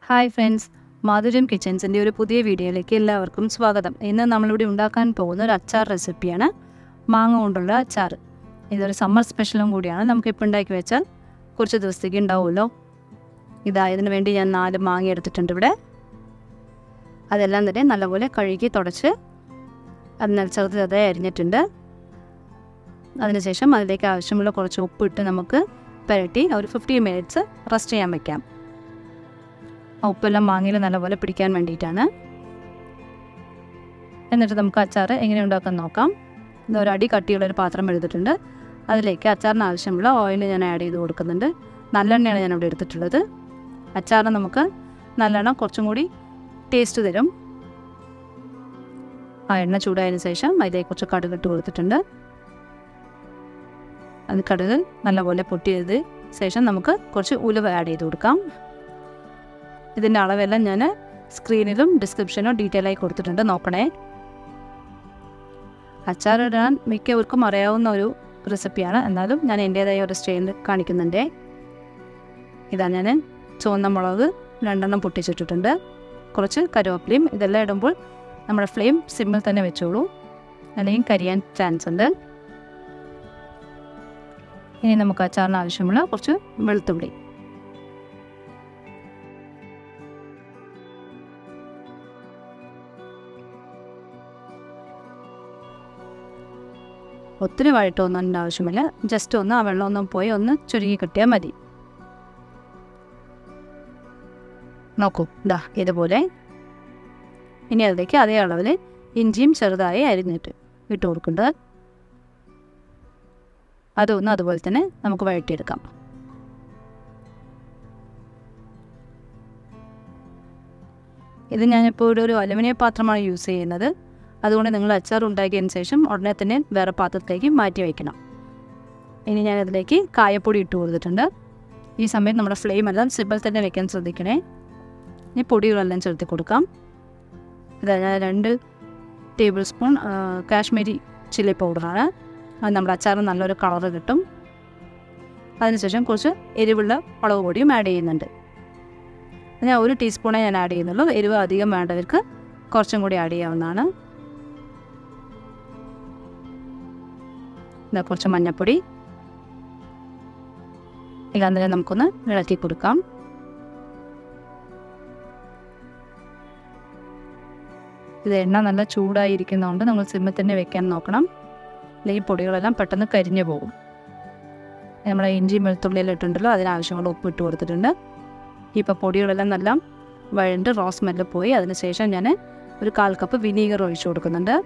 hi friends മാധുര്യം കിച്ചൻസിൻ്റെ ഒരു പുതിയ വീഡിയോയിലേക്ക് എല്ലാവർക്കും സ്വാഗതം ഇന്ന് നമ്മളിവിടെ ഉണ്ടാക്കാൻ പോകുന്ന ഒരു അച്ചാർ റെസിപ്പിയാണ് മാങ്ങ കൊണ്ടുള്ള അച്ചാർ ഇതൊരു സമ്മർ സ്പെഷ്യലും കൂടിയാണ് നമുക്കിപ്പോൾ ഉണ്ടാക്കി വെച്ചാൽ കുറച്ച് ദിവസത്തേക്ക് ഉണ്ടാവുമല്ലോ ഇതാ ഇതിന് വേണ്ടി ഞാൻ നാല് മാങ്ങ എടുത്തിട്ടുണ്ട് ഇവിടെ അതെല്ലാം തന്നെ നല്ലപോലെ കഴുകി തുടച്ച് അത് ചെറുത് ചെറുതായി അരിഞ്ഞിട്ടുണ്ട് അതിനുശേഷം അതിലേക്ക് ആവശ്യമുള്ള കുറച്ച് ഉപ്പിട്ട് നമുക്ക് പുരട്ടി ഒരു ഫിഫ്റ്റി മിനിറ്റ്സ് റെസ്റ്റ് ചെയ്യാൻ വെക്കാം ആ ഉപ്പെല്ലാം മാങ്ങയിൽ നല്ലപോലെ പിടിക്കാൻ വേണ്ടിയിട്ടാണ് എന്നിട്ട് നമുക്ക് അച്ചാർ എങ്ങനെ ഉണ്ടാക്കാൻ നോക്കാം ഇത് ഒരു അടി കട്ടിയുള്ളൊരു പാത്രം എടുത്തിട്ടുണ്ട് അതിലേക്ക് അച്ചാറിന് ആവശ്യമുള്ള ഓയിൽ ഞാൻ ആഡ് ചെയ്ത് കൊടുക്കുന്നുണ്ട് നല്ലെണ്ണയാണ് ഞാൻ ഇവിടെ എടുത്തിട്ടുള്ളത് അച്ചാറിന് നമുക്ക് നല്ലെണ്ണ കുറച്ചും കൂടി ടേസ്റ്റ് തരും ആ എണ്ണ ചൂടായതിനു ശേഷം അതിലേക്ക് കുറച്ച് കടുക് ഇട്ട് കൊടുത്തിട്ടുണ്ട് അത് കടുക് നല്ലപോലെ പൊട്ടിയത് ശേഷം നമുക്ക് കുറച്ച് ഉലുവ ആഡ് ചെയ്ത് കൊടുക്കാം ഇതിൻ്റെ അളവെല്ലാം ഞാൻ സ്ക്രീനിലും ഡിസ്ക്രിപ്ഷനിലും ഡീറ്റെയിൽ ആയി കൊടുത്തിട്ടുണ്ട് നോക്കണേ അച്ചാറിടാൻ മിക്കവർക്കും അറിയാവുന്ന ഒരു റെസിപ്പിയാണ് എന്നാലും ഞാൻ എൻ്റേതായ ഒരു സ്റ്റൈലിൽ കാണിക്കുന്നുണ്ട് ഇതാ ഞാൻ ചുവന്ന മുളക് രണ്ടെണ്ണം പൊട്ടിച്ചിട്ടിട്ടുണ്ട് കുറച്ച് കരുവേപ്പിലയും ഇതെല്ലാം ഇടുമ്പോൾ നമ്മുടെ ഫ്ലെയിം സിമ്മിൽ തന്നെ വെച്ചോളൂ അല്ലെങ്കിൽ കരിയാൻ ചാൻസ് ഉണ്ട് ഇനി നമുക്ക് അച്ചാറിന് ആവശ്യമുള്ള കുറച്ച് വെളുത്തുള്ളി ഒത്തിരി വഴട്ടൊന്നും അതിൻ്റെ ആവശ്യമില്ല ജസ്റ്റ് ഒന്ന് ആ വെള്ളമൊന്നും പോയി ഒന്ന് ചുരുങ്ങി കിട്ടിയാൽ മതി നോക്കൂ ഇതാ ഇതുപോലെ ഇനി അതിലേക്ക് അതേ അളവിൽ ഇഞ്ചിയും ചെറുതായി അരിഞ്ഞിട്ട് ഇട്ട് കൊടുക്കേണ്ടത് അതൊന്ന് അതുപോലെ തന്നെ നമുക്ക് വഴറ്റിയെടുക്കാം ഇത് ഞാനിപ്പോൾ ഇവിടെ ഒരു അലുമിനിയം പാത്രമാണ് യൂസ് ചെയ്യുന്നത് അതുകൊണ്ട് നിങ്ങൾ അച്ചാർ ഉണ്ടാക്കിയതിന് ശേഷം ഉടനെ തന്നെ വേറെ പാത്രത്തിലേക്ക് മാറ്റി വയ്ക്കണം ഇനി ഞാൻ അതിലേക്ക് കായപ്പൊടി ഇട്ട് കൊടുത്തിട്ടുണ്ട് ഈ സമയത്ത് നമ്മുടെ ഫ്ലെയിം എല്ലാം സിബിൾ തന്നെ വെക്കാൻ ശ്രദ്ധിക്കണേ ഇനി പൊടികളെല്ലാം ചേർത്ത് കൊടുക്കാം ഇതാ ഞാൻ രണ്ട് ടേബിൾ സ്പൂൺ കാശ്മീരി ചില്ലി പൗഡറാണ് അത് നമ്മുടെ അച്ചാറിന് നല്ലൊരു കളറ് കിട്ടും അതിനുശേഷം കുറച്ച് എരിവുള്ള മുളക് പൊടിയും ആഡ് ചെയ്യുന്നുണ്ട് ഞാൻ ഒരു ടീസ്പൂണേ ഞാൻ ആഡ് ചെയ്യുന്നുള്ളൂ എരിവ് അധികം വേണ്ടവർക്ക് കുറച്ചും കൂടി ആഡ് ചെയ്യാവുന്നതാണ് ഇതാ കുറച്ച് മഞ്ഞൾപ്പൊടി ഇല്ലാന്നേരം നമുക്കൊന്ന് ഇളക്കി കൊടുക്കാം ഇത് എണ്ണ നല്ല ചൂടായിരിക്കുന്നതുകൊണ്ട് നമ്മൾ സിമ്മിൽ തന്നെ വെക്കാൻ നോക്കണം അല്ലെങ്കിൽ പൊടികളെല്ലാം പെട്ടെന്ന് കരിഞ്ഞു പോകും നമ്മുടെ ഇഞ്ചി വെളുത്തുള്ളിയെല്ലാം ഇട്ടുണ്ടല്ലോ അതിനാവശ്യമുള്ള ഉപ്പ് ഇട്ട് കൊടുത്തിട്ടുണ്ട് ഇപ്പോൾ പൊടികളെല്ലാം നല്ല വഴണ്ട് റോസ് സ്മെല്ല് പോയി അതിനുശേഷം ഞാൻ ഒരു കാൽ കപ്പ് വിനീഗർ ഒഴിച്ചു കൊടുക്കുന്നുണ്ട്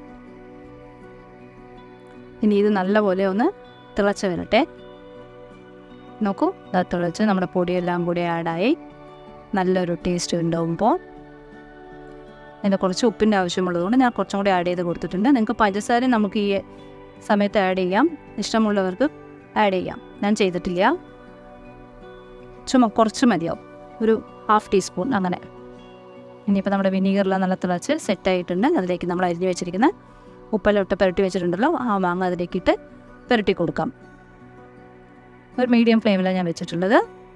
ഇനി ഇത് നല്ലപോലെ ഒന്ന് തിളച്ച് വരട്ടെ നോക്കൂ ഇതാ തിളച്ച് നമ്മുടെ പൊടിയെല്ലാം കൂടി ആഡായി നല്ലൊരു ടേസ്റ്റ് ഉണ്ടാകുമ്പോൾ അതിൻ്റെ കുറച്ച് ഉപ്പിൻ്റെ ആവശ്യമുള്ളതുകൊണ്ട് ഞാൻ കുറച്ചും കൂടി ആഡ് ചെയ്ത് കൊടുത്തിട്ടുണ്ട് നിങ്ങൾക്ക് പഞ്ചസാര നമുക്ക് ഈ സമയത്ത് ആഡ് ചെയ്യാം ഇഷ്ടമുള്ളവർക്ക് ആഡ് ചെയ്യാം ഞാൻ ചെയ്തിട്ടില്ല ചുമ കുറച്ച് മതിയാവും ഒരു ഹാഫ് ടീസ്പൂൺ അങ്ങനെ ഇനിയിപ്പോൾ നമ്മുടെ വിനീഗറെല്ലാം നല്ല തിളച്ച് സെറ്റായിട്ടുണ്ട് അതിലേക്ക് നമ്മൾ അരിഞ്ഞ് വെച്ചിരിക്കുന്ന ഉപ്പെല്ലാം ഇട്ട് പുരട്ടി വെച്ചിട്ടുണ്ടല്ലോ ആ മാങ്ങ അതിലേക്ക് ഇട്ട് പുരട്ടി കൊടുക്കാം ഒരു മീഡിയം ഫ്ലെയിമിലാണ് ഞാൻ വെച്ചിട്ടുള്ളത്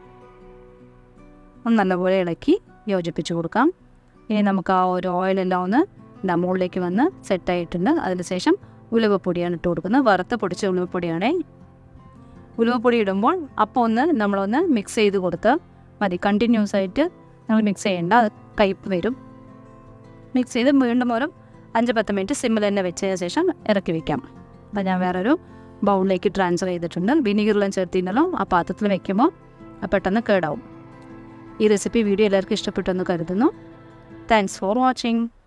ഒന്ന് നല്ലപോലെ ഇളക്കി യോജിപ്പിച്ച് കൊടുക്കാം ഇനി നമുക്ക് ആ ഒരു ഓയിലെല്ലാം ഒന്ന് ഇതാ മുകളിലേക്ക് വന്ന് സെറ്റായിട്ടുണ്ട് അതിനുശേഷം ഉലുവപ്പൊടിയാണ് ഇട്ട് കൊടുക്കുന്നത് വറുത്ത് പൊടിച്ച ഉലുവപ്പൊടിയാണ് ഉലുവപ്പൊടി ഇടുമ്പോൾ അപ്പോൾ ഒന്ന് നമ്മളൊന്ന് മിക്സ് ചെയ്ത് കൊടുത്ത് മതി കണ്ടിന്യൂസ് ആയിട്ട് നമ്മൾ മിക്സ് ചെയ്യേണ്ട അത് കയ്പ്പ് വരും മിക്സ് ചെയ്ത് വീണ്ടും ഒരു അഞ്ച് പത്ത് മിനിറ്റ് സിമ്മിൽ തന്നെ വെച്ചതിന് ശേഷം ഇറക്കി വയ്ക്കാം അപ്പോൾ ഞാൻ വേറൊരു ബൗളിലേക്ക് ട്രാൻസ്ഫർ ചെയ്തിട്ടുണ്ട് വിനീഗറെല്ലാം ചേർത്തിട്ടുണ്ടല്ലോ ആ പാത്രത്തിൽ വെക്കുമ്പോൾ പെട്ടെന്ന് കേടാവും ഈ റെസിപ്പി വീഡിയോ എല്ലാവർക്കും ഇഷ്ടപ്പെട്ടെന്ന് കരുതുന്നു താങ്ക്സ് ഫോർ വാച്ചിങ്